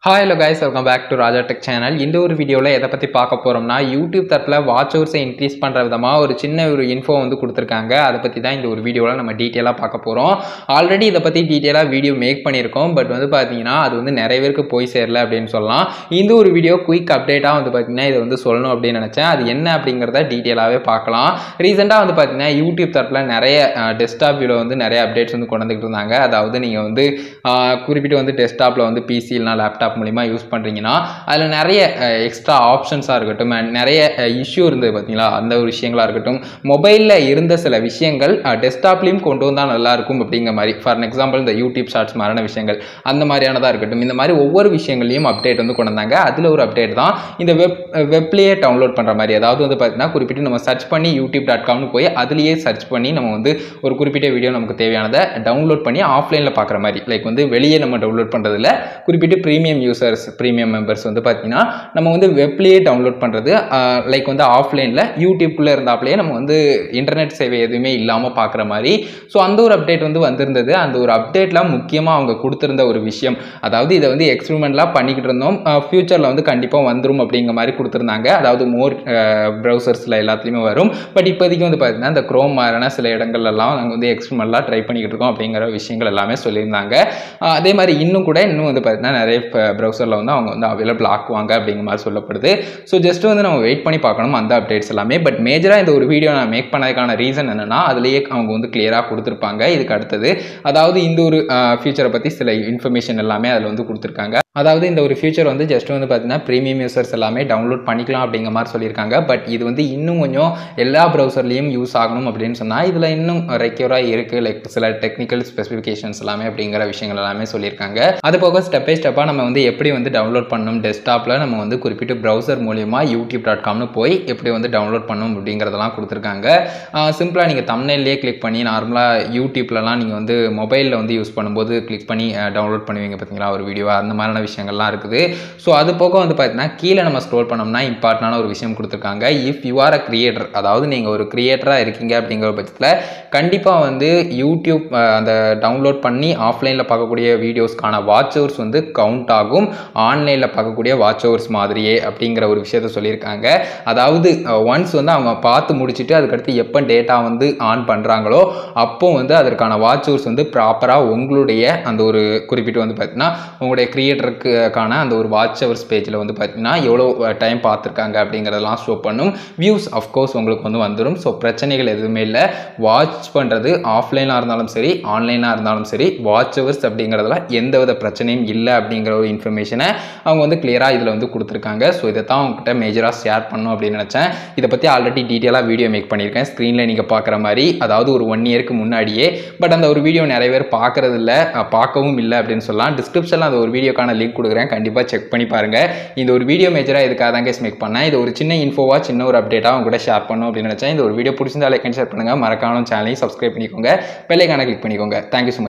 hi hello guys welcome back to Raja tech channel இந்த ஒரு வீடியோவில் எதை பற்றி பார்க்க போகிறோம்னா யூடியூப் தரப்பில் வாட்ச் ஹவர்ஸை இன்க்ரீஸ் பண்ணுற விதமாக ஒரு சின்ன ஒரு இன்ஃபோ வந்து கொடுத்துருக்காங்க அதை பற்றி தான் இந்த ஒரு வீடியோவில் நம்ம டீட்டெயிலாக பார்க்க போகிறோம் ஆல்ரெடி இதை பற்றி டீட்டெயிலாக வீடியோ மேக் பண்ணியிருக்கோம் பட் வந்து பார்த்தீங்கன்னா அது வந்து நிறைய பேருக்கு போய் சேரல அப்படின்னு சொல்லலாம் இந்த ஒரு வீடியோ குயிக் அப்டேட்டாக வந்து பார்த்தீங்கன்னா இதை வந்து சொல்லணும் அப்படின்னு நினச்சேன் அது என்ன அப்படிங்கிறத டீட்டெயிலாகவே பார்க்கலாம் ரீசெண்டாக வந்து பார்த்தீங்கன்னா யூடியூப் தரப்பில் நிறைய டெஸ்க்டாப் வியூவில் வந்து நிறைய அப்டேட்ஸ் வந்து கொண்டு வந்துட்டு இருந்தாங்க அதாவது நீங்கள் வந்து ஆஹ், குறிப்பிட்டு வந்து டெஸ்க்டாப்பில் வந்து பிசி இல்லைனா லேப்டாப் மூலிமா யூஸ் பண்ணுறீங்கன்னா அதில் நிறைய எக்ஸ்ட்ரா ஆப்ஷன்ஸாக இருக்கட்டும் and நிறைய இஷ்யூ இருந்தது பார்த்தீங்களா அந்த ஒரு விஷயங்களாக இருக்கட்டும் மொபைலில் இருந்த சில விஷயங்கள் டெஸ்க்டாப்லேயும் கொண்டு வந்தால் நல்லா இருக்கும் அப்படிங்கிற மாதிரி ஃபார் எக்ஸாம்பிள் இந்த யூடியூப் ஷார்ட்ஸ் மாதிரியான விஷயங்கள் அந்த மாதிரியானதாக இருக்கட்டும் இந்த மாதிரி ஒவ்வொரு விஷயங்களையும் அப்டேட் வந்து கொண்டு வந்தாங்க அதில் ஒரு அப்டேட் தான் இந்த வெப் வெப்லேயே டவுன்லோட் பண்ணுற மாதிரி அதாவது வந்து பார்த்தீங்கன்னா குறிப்பிட்டு நம்ம சர்ச் பண்ணி யூடியூப் டாட் காம்னு போய் அதுலேயே சர்ச் பண்ணி நம்ம வந்து ஒரு குறிப்பிட்ட வீடியோ நமக்கு தேவையானதை டவுன்லோட் பண்ணி ஆஃப்லைனில் பார்க்குற மாதிரி லைக் வந்து வெளியே நம்ம டவுன்லோட் பண்ணுறதுல குறிப்பிட்டு ப்ரீமியம் யூசர்ஸ் ப்ரீமியம் மெம்பர்ஸ் வந்து பார்த்தீங்கன்னா நம்ம வந்து வெப்லேயே டவுன்லோட் பண்ணுறது லைக் வந்து ஆஃப்லைனில் யூடியூப்குள்ளே இருந்தாப்லேயே நம்ம வந்து இன்டர்நெட் சேவை எதுவுமே இல்லாமல் பார்க்குற மாதிரி ஸோ அந்த ஒரு அப்டேட் வந்து வந்திருந்தது அந்த ஒரு அப்டேட்லாம் முக்கியமாக அவங்க கொடுத்துருந்த ஒரு விஷயம் அதாவது இதை வந்து எக்ஸ்பெரிமெண்ட்லாம் பண்ணிக்கிட்டு இருந்தோம் ஃப்யூச்சரில் வந்து கண்டிப்பாக வந்துடும் அப்படிங்கிற மாதிரி கொடுத்துருந்தாங்க அதாவது மோர் ப்ரௌசர்ஸில் எல்லாத்துலேயுமே வரும் பட் இப்போதைக்கு வந்து பார்த்தீங்கன்னா இந்த க்ரோம் மாதிரியான சில இடங்கள்லாம் நாங்கள் வந்து எக்ஸ்பெரிமெண்ட்லாம் ட்ரை பண்ணிக்கிட்டு இருக்கோம் அப்படிங்கிற விஷயங்கள் எல்லாமே சொல்லியிருந்தாங்க ஆஹ் அதே மாதிரி இன்னும் கூட இன்னும் வந்து பார்த்தீங்கன்னா நிறைய ப்ரௌசரில் வந்து அவங்க வந்து அவைலபிள் ஆக்குவாங்க அப்படிங்கிற மாதிரி சொல்லப்படுது ஸோ ஜஸ்ட் வந்து நம்ம வெயிட் பண்ணி பார்க்கணும் அந்த அப்டேட்ஸ் எல்லாமே பட் மேஜராக இந்த ஒரு வீடியோ நான் மேக் பண்ணதுக்கான ரீசன் என்னன்னா அதுலேயே அவங்க வந்து கிளியராக கொடுத்துருப்பாங்க இதுக்கு அடுத்தது அதாவது இந்த ஒரு ஃபியூச்சரை பற்றி சில இன்ஃபர்மேஷன் எல்லாமே அதில் வந்து கொடுத்துருக்காங்க அதாவது இந்த ஒரு ஃபியூச்சர் வந்து ஜஸ்ட் வந்து பார்த்தீங்கன்னா ப்ரீமியம் யூசர்ஸ் எல்லாமே டவுன்லோட் பண்ணிக்கலாம் அப்படிங்கிற மாதிரி சொல்லியிருக்காங்க பட் இது வந்து இன்னும் கொஞ்சம் எல்லா ப்ரௌசர்லேயும் யூஸ் ஆகணும் அப்படின்னு சொன்னால் இதில் இன்னும் ரெக்யூராக இருக்குது லைக் சில டெக்னிக்கல் ஸ்பெசிஃபிகேஷன்ஸ் எல்லாமே அப்படிங்கிற விஷயங்கள் எல்லாமே சொல்லியிருக்காங்க அது போக ஸ்டெப் பை ஸ்டெப்பாக நம்ம வந்து எப்படி வந்து டவுன்லோட் பண்ணணும் டெஸ்க்டாப்பில் நம்ம வந்து குறிப்பிட்டு ப்ரௌசர் மூலியமாக யூடியூப் டாட் காம்னு போய் எப்படி வந்து டவுன்லோட் பண்ணணும் அப்படிங்கிறதெல்லாம் கொடுத்துருக்காங்க சிம்பிளாக நீங்கள் தம்னையிலே கிளிக் பண்ணி நார்மலாக யூடியூப்லலாம் நீங்கள் வந்து மொபைலில் வந்து யூஸ் பண்ணும்போது கிளிக் பண்ணி டவுன்லோட் பண்ணுவீங்க பார்த்தீங்களா ஒரு வீடியோ அந்த மாதிரியான விஷயங்கள்லாம் இருக்குது ஸோ அது போக வந்து பார்த்தீங்கன்னா கீழே நம்ம ஸ்க்ரோல் பண்ணோம்னா இம்பார்ட்டண்டான ஒரு விஷயம் கொடுத்துருக்காங்க if you are a creator அதாவது நீங்கள் ஒரு கிரியேட்டராக இருக்கீங்க அப்படிங்கிற பட்சத்தில் கண்டிப்பாக வந்து யூடியூப் அஹ், அந்த டவுன்லோட் பண்ணி ஆஃப்லைனில் பார்க்கக்கூடிய வீடியோஸ்க்கான வாட்ச் ஹவர்ஸ் வந்து கவுண்ட் ஆகும் ஆன்லைனில் பார்க்கக்கூடிய வாட்ச் ஹவர்ஸ் மாதிரியே அப்படிங்கிற ஒரு விஷயத்த சொல்லியிருக்காங்க அதாவது ஒன்ஸ் வந்து அவங்க பார்த்து முடிச்சுட்டு அதுக்கடுத்து எப்போ டேட்டா வந்து ஆன் பண்ணுறாங்களோ அப்போ வந்து அதற்கான வாட்ச் ஹவர்ஸ் வந்து ப்ராப்பராக உங்களுடைய அந்த ஒரு குறிப்பிட்டு வந்து பார்த்தீங்கன்னா உங்களுடைய கிரியேட்டருக்கான அந்த ஒரு வாட்ச் ஹவர்ஸ் பேஜில் வந்து பார்த்தீங்கன்னா எவ்வளோ டைம் பார்த்துருக்காங்க அப்படிங்கிறதெல்லாம் ஷோ பண்ணும் வியூஸ் அஃப்கோர்ஸ் உங்களுக்கு வந்து வந்துடும் ஸோ பிரச்சனைகள் எதுவுமே இல்லை வாட்ச் பண்ணுறது ஆஃப்லைனாக இருந்தாலும் சரி ஆன்லைனாக இருந்தாலும் சரி வாட்ச் ஹவர்ஸ் அப்படிங்கிறதுல எந்தவித பிரச்சனையும் இல்லை அப்படிங்கிற ஒரு இன்ஃபர்மேஷனை அவங்க வந்து கிளியராக இதில் வந்து கொடுத்துருக்காங்க ஸோ இதை தான் அவங்ககிட்ட மேஜராக ஷேர் பண்ணணும் அப்படின்னு நினச்சேன் இதை பற்றி ஆல்ரெடி டீட்டெயிலாக வீடியோ மேக் பண்ணியிருக்கேன் ஸ்க்ரீனில் நீங்கள் பார்க்குற மாதிரி அதாவது ஒரு ஒன் இயருக்கு முன்னாடியே பட் அந்த ஒரு வீடியோ நிறைய பேர் பார்க்கறது இல்ல அஹ் பார்க்கவும் இல்லை அப்படின்னு சொல்லலாம் டிஸ்கிரிப்ஷனில் அந்த ஒரு வீடியோக்கான லிங்க் கொடுக்குறேன் கண்டிப்பாக செக் பண்ணி பாருங்கள் இந்த ஒரு வீடியோ மேஜராக இதுக்காக தான் கேஸ் மேக் பண்ணேன் இது ஒரு சின்ன இன்ஃபோவாக சின்ன ஒரு அப்டேட்டாக அவங்க கூட ஷேர் பண்ணணும் அப்படின்னு நினச்சேன் இந்த ஒரு வீடியோ பிடிச்சிருந்தா லைக் அண்ட் ஷேர் பண்ணுங்கள் மறக்காம சேனலையும் சப்ஸ்கிரைப் பண்ணிக்கோங்க பெல்லைக்கான கிளிக் பண்ணிக்கோங்க தேங்க்யூ ஸோ மச்